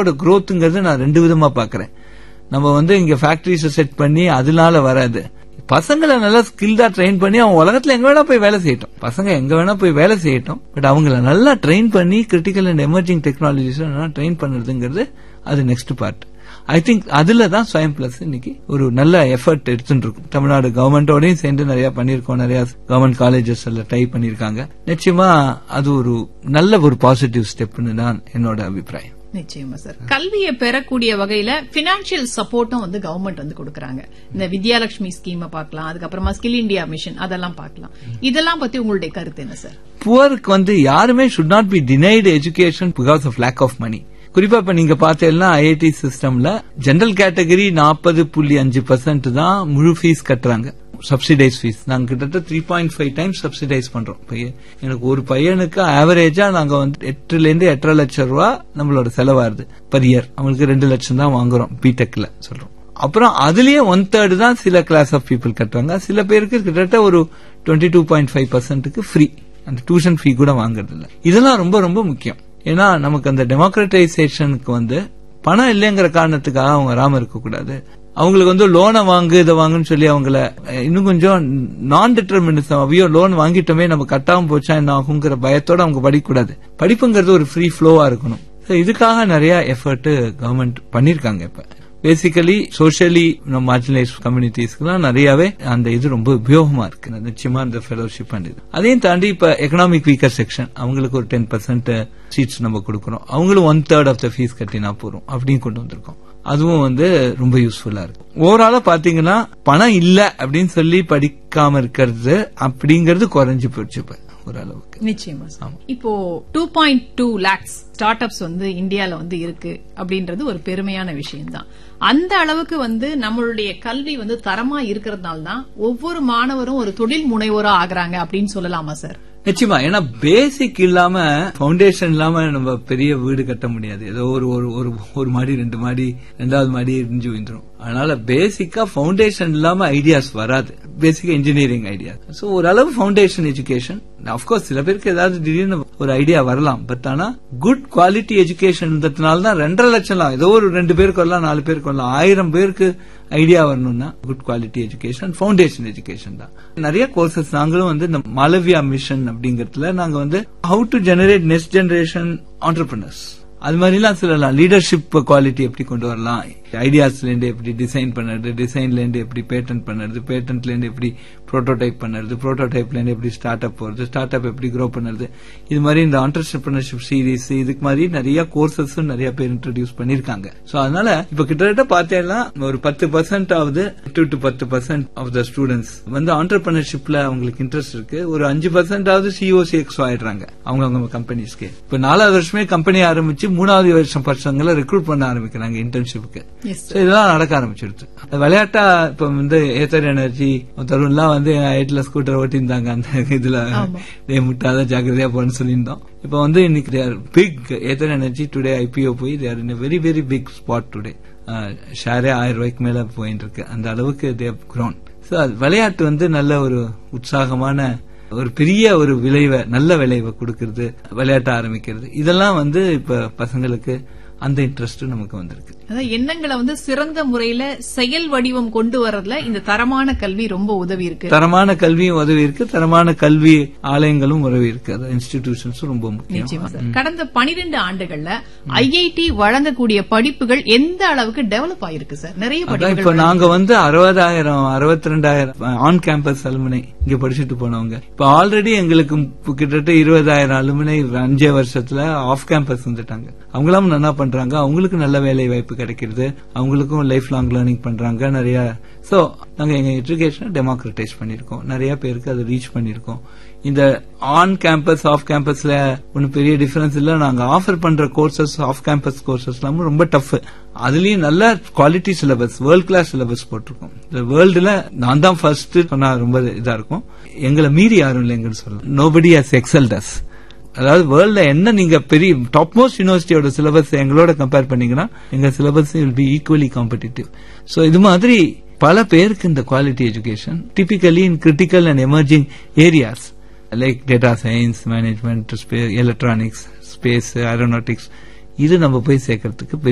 நாட்டோட growthங்கிறது நான் ரெண்டு விதமா பாக்குறேன் நம்ம வந்து இங்க ஃபேக்டரிஸ் செட் பண்ணி அதனால வராது பசங்களை நல்லா ஸ்கில்டா ட்ரெயின் பண்ணி அவங்க உலகத்துல எங்க வேணா போய் வேலை செய்யட்டும் பசங்க எங்க வேணா போய் வேலை செய்யட்டும் பட் அவங்கள நல்லா ட்ரெயின் பண்ணி critical and emerging technologies train பண்ணுறதுங்கிறது அது நெக்ஸ்ட் பார்ட் ஐ திங்க் அதுல தான் ஸ்வயம் பிளஸ் இன்னைக்கு ஒரு நல்ல எஃபர்ட் எடுத்துட்டு இருக்கும் தமிழ்நாடு கவர்மெண்டோடயும் சேர்ந்து நிறைய பண்ணிருக்கோம் நிறைய கவர்மெண்ட் காலேஜஸ் எல்லாம் ட்ரை பண்ணிருக்காங்க நிச்சயமா அது ஒரு நல்ல ஒரு பாசிட்டிவ் ஸ்டெப்னு தான் என்னோட அபிப்பிராயம் நிச்சயமா சார் கல்வியை பெறக்கூடிய வகையில பினான்சியல் சப்போர்ட்டும் வந்து கவர்மெண்ட் வந்து கொடுக்கறாங்க இந்த வித்யாலட்சுமி ஸ்கீமை பார்க்கலாம் அதுக்கப்புறமா ஸ்கில் இந்தியா மிஷன் அதெல்லாம் பார்க்கலாம் இதெல்லாம் பத்தி உங்களுடைய கருத்து என்ன சார் புவருக்கு வந்து யாருமே should not be denied education because of lack of money குறிப்பா இப்ப நீங்க பார்த்தீங்கன்னா ஐஐடி சிஸ்டம்ல ஜெனரல் கேட்டகரி நாற்பது புள்ளி அஞ்சு பர்சன்ட் தான் முழு ஃபீஸ் கட்டுறாங்க சப்சிடைஸ் ஃபீஸ் நாங்க கிட்டத்தட்ட three point five times subsidise பண்றோம் பையன் எனக்கு ஒரு பையனுக்கு ஆவரேஜா நாங்க வந்து எட்டுல இருந்து எட்டரை லட்சம் ரூபா நம்மளோட செலவாருது பர் இயர் அவங்களுக்கு ரெண்டு லட்சம் தான் வாங்குறோம் பிடெக்ல சொல்றோம் அப்புறம் அதுலயே ஒன் தேர்ட் தான் சில கிளாஸ் ஆஃப் பீப்புள் கட்டுறாங்க சில பேருக்கு கிட்டத்தட்ட ஒரு டுவெண்ட்டி டூ பாயிண்ட் ஃபைவ் பர்சன்ட்டுக்கு ஃப்ரீ அந்த டியூஷன் ஃபீ கூட வாங்குறது இல்ல இதெல்லாம் ரொம்ப ரொம்ப முக்கியம் ஏன்னா நமக்கு அந்த டெமோக்ரட்டைசேஷனுக்கு வந்து பணம் இல்லைங்கிற காரணத்துக்காக அவங்க வராம இருக்கக்கூடாது அவங்களுக்கு வந்து லோனை வாங்கு இதை வாங்குன்னு சொல்லி அவங்கள அஹ், இன்னும் கொஞ்சம் நான் டிட்டர்மினிசம் அவையோ லோன் வாங்கிட்டோமே நம்ம கட்டாம போச்சா என்ன ஆகுங்கிற பயத்தோட அவங்க படிக்கக்கூடாது படிப்புங்கிறது ஒரு ஃப்ரீ ஃப்ளோவா இருக்கணும் So, இதுக்காக நிறைய எஃபர்ட் கவர்மெண்ட் பண்ணிருக்காங்க இப்ப பேசிக்கலி சோஷியலி மார்ஜினலைஸ் கம்யூனிட்டிஸ்க்குலாம் நிறையவே அந்த இது ரொம்ப உபயோகமா இருக்கு நிச்சயமா இந்த ஃபெலோஷிப் அண்ட் இது அதையும் தாண்டி இப்ப எக்கனாமிக் வீக்கர் செக்ஷன் அவங்களுக்கு ஒரு டென் பர்சன்ட் சீட்ஸ் நம்ம கொடுக்கறோம் அவங்களும் one third of the fees கட்டினா போறோம் அப்படின்னு கொண்டு வந்திருக்கோம் அதுவும் வந்து ரொம்ப யூஸ்ஃபுல்லா இருக்கு ஓவராலா பாத்தீங்கன்னா பணம் இல்ல அப்படின்னு சொல்லி படிக்காம இருக்கிறது அப்படிங்கறது குறைஞ்சு போயிடுச்சு இப்ப ஓரளவுக்கு நிச்சயமா சார் இப்போ two point two lakhs startups வந்து இந்தியால வந்து இருக்கு அப்படின்றது ஒரு பெருமையான விஷயம் தான் அந்த அளவுக்கு வந்து நம்மளுடைய கல்வி வந்து தரமா இருக்கிறதுனால தான் ஒவ்வொரு மாணவரும் ஒரு தொழில் முனைவோரா ஆகுறாங்க அப்படின்னு சொல்லலாமா சார் நிச்சயமா ஏன்னா பேசிக் இல்லாம ஃபவுண்டேஷன் இல்லாம நம்ம பெரிய வீடு கட்ட முடியாது ஏதோ ஒரு ஒரு ஒரு ஒரு மாடி ரெண்டு மாடி ரெண்டாவது மாடி இடிஞ்சு விழுந்துரும் அதனால பேசிக்கா ஃபவுண்டேஷன் இல்லாம ஐடியாஸ் வராது பேசிக்கா இன்ஜினியரிங் ஐடியா சோ ஓரளவு ஃபவுண்டேஷன் எஜுகேஷன் அப்கோர்ஸ் சில பேருக்கு ஏதாவது திடீர்னு ஒரு ஐடியா வரலாம் பட் ஆனா குட் குவாலிட்டி எஜுகேஷன் இருந்ததுனால தான் ரெண்டரை லட்சம் தான் ஏதோ ஒரு ரெண்டு பேருக்கு வரலாம் நாலு பேருக்கு வரலாம் ஆயிரம் பேருக்கு ஐடியா வரணும்னா good quality education foundation education தான் நிறைய கோர்சஸ் நாங்களும் வந்து இந்த மாலவியா மிஷன் அப்படிங்கறதுல நாங்க வந்து how to generate next generation entrepreneurs அது மாதிரிலாம் சொல்லலாம் லீடர்ஷிப் குவாலிட்டி எப்படி கொண்டு வரலாம் ஐடியாஸ்ல இருந்து எப்படி டிசைன் பண்ணுறது டிசைன்ல இருந்து எப்படி பேட்டன்ட் பண்ணுறது பேட்டன்ட்ல இருந்து எப்படி ப்ரோட்டோடைப் பண்ணுறது ப்ரோட்டோடைப்ல இருந்து எப்படி ஸ்டார்ட் அப் போறது ஸ்டார்ட் அப் எப்படி க்ரோ பண்ணுறது இது மாதிரி இந்த ஆண்டர்பிரினர்ஷிப் சீரிஸ் இதுக்கு மாதிரி நிறைய கோர்சஸ் நிறைய பேர் இன்ட்ரடியூஸ் பண்ணிருக்காங்க சோ அதனால இப்ப கிட்டத்தட்ட பார்த்தேன்னா ஒரு பத்து பர்சன்ட் ஆகுது எட்டு டு பத்து பர்சன்ட் ஆஃப் த ஸ்டூடெண்ட்ஸ் வந்து ஆண்டர்பிரினர்ஷிப்ல அவங்களுக்கு இன்ட்ரெஸ்ட் இருக்கு ஒரு அஞ்சு பர்சன்ட் ஆகுது சிஓசி எக்ஸ் ஆயிடுறாங்க அவங்க அவங்க கம்பெனிஸ்க்கு இப்ப நாலாவது வருஷமே கம்பெனி ஆரம்பிச்சு மூணாவது வருஷம் பசங்களை ரெக்ரூட் பண்ண ஆரம்பிக்கிறாங்க இன்டர்ன்ஷிப்புக்கு எஸ் So, இதெல்லாம் நடக்க ஆரம்பிச்சிருச்சு அது விளையாட்டா இப்ப வந்து ஏத்தர் எனர்ஜி தருண்லாம் வந்து எயிட்ல ஸ்கூட்டர் ஓட்டியிருந்தாங்க அந்த இதுல ஆமா. டே முட்டாத ஜாக்கிரதையா போன்னு சொல்லியிருந்தோம் இப்ப வந்து இன்னைக்கு there big Ather energy today IPO போய் there in very very big spot today ஷேரே ஆயிரம் ரூபாய்க்கு மேல போயிட்டு இருக்கு அந்த அளவுக்கு தேவ் grown ஸோ விளையாட்டு வந்து நல்ல ஒரு உற்சாகமான ஒரு பெரிய ஒரு விளைவை நல்ல விளைவை கொடுக்கறது விளையாட்ட ஆரம்பிக்கிறது இதெல்லாம் வந்து இப்ப பசங்களுக்கு அந்த இன்ட்ரெஸ்ட் நமக்கு வந்திருக்கு அதான் எண்ணங்களை வந்து சிறந்த முறையில செயல் வடிவம் கொண்டு வரதுல இந்த தரமான கல்வி ரொம்ப உதவி இருக்கு தரமான கல்வியும் உதவி இருக்கு தரமான கல்வி ஆலயங்களும் உதவி இருக்கு அது இன்ஸ்டிடியூஷன்ஸும் ரொம்ப முக்கியம் நிச்சயமா சார் கடந்த 12 ஆண்டுகள்ல ஐஐடி வழங்கக்கூடிய படிப்புகள் எந்த அளவுக்கு டெவலப் ஆயிருக்கு சார் நிறைய அதான் படிப்புகள் இப்ப நாங்க வந்து அறுபதாயிரம் அறுபத்தி ரெண்டாயிரம் ஆன் கேம்பஸ் அலுமினை இங்க படிச்சுட்டு போனவங்க இப்ப ஆல்ரெடி எங்களுக்கு இப்ப கிட்டத்தட்ட இருபதாயிரம் அலுமினை அஞ்சே வருஷத்துல ஆஃப் கேம்பஸ் வந்துட்டாங்க அவங்களாம் நல்லா பண்றாங்க அவங்களுக்கு நல்ல வேலை வாய்ப்பு கிடைக்கிறது அவங்களுக்கும் லைஃப் லாங் லேர்னிங் பண்றாங்க நிறைய சோ நாங்க எங்க எஜுகேஷனை டெமோக்ரட்டைஸ் பண்ணிருக்கோம் நிறைய பேருக்கு அதை ரீச் பண்ணிருக்கோம் இந்த ஆன் கேம்பஸ் ஆஃப் கேம்பஸ்ல ஒன்னும் பெரிய டிஃபரன்ஸ் இல்ல நாங்க ஆஃபர் பண்ற கோர்சஸ் ஆஃப் கேம்பஸ் கோர்சஸ் எல்லாமும் ரொம்ப டஃப் அதுலயும் நல்ல quality syllabus world class syllabus போட்டிருக்கோம் இந்த வேர்ல்டுல நான் தான் ஃபர்ஸ்ட் சொன்னா ரொம்ப இதா இருக்கும் எங்களை மீறி யாரும் இல்லைங்கன்னு சொல்லலாம் நோபடி ஹஸ் எக்ஸல்டஸ் அதாவது வேர்ல்ட்ல என்ன நீங்க பெரிய டாப் மோஸ்ட் யூனிவர்சிட்டியோட சிலபஸ் எங்களோட கம்பேர் பண்ணீங்கன்னா எங்க syllabus will be equally competitive so இது மாதிரி பல பேருக்கு இந்த quality education typically in critical and emerging areas like data science management electronics space aeronautics இது நம்ம போய் சேர்க்கறதுக்கு